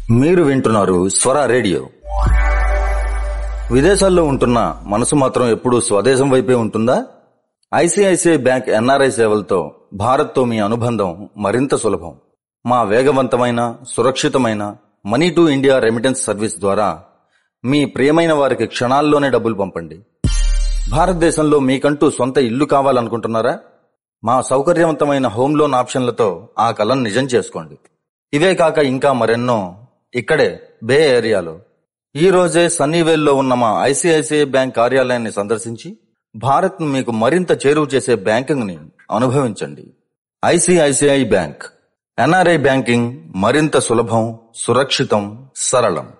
మీరు వింటున్నారు స్వర రేడియో విదేశాల్లో ఉంటున్న మనసు మాత్రం ఎప్పుడూ స్వదేశం వైపే ఉంటుందా ఐసిఐసిఐ బ్యాంక్ ఎన్ఆర్ఐ సేవలతో భారత్తో మీ అనుబంధం మరింత సులభం మా వేగవంతమైన సురక్షితమైన money to India remittance service ద్వారా మీ ప్రియమైన వారికి క్షణాల్లోనే డబ్బులు పంపండి భారతదేశంలో మీకంటూ సొంత ఇల్లు కావాలనుకుంటున్నారా మా సౌకర్యవంతమైన హోమ్ లోన్ ఆప్షన్లతో ఆ కలను నిజం చేసుకోండి ఇవే కాక ఇంకా మరెన్నో ఇక్కడే బే ఏరియాలో ఈ రోజే సన్నీవేల్లో ఉన్న మా ఐసిఐసిఐ బ్యాంక్ కార్యాలయాన్ని సందర్శించి భారత్ మీకు మరింత చేరువ చేసే బ్యాంకింగ్ ని అనుభవించండి ఐసిఐసిఐ బ్యాంక్ ఎన్ఆర్ఐ బ్యాంకింగ్ మరింత సులభం సురక్షితం సరళం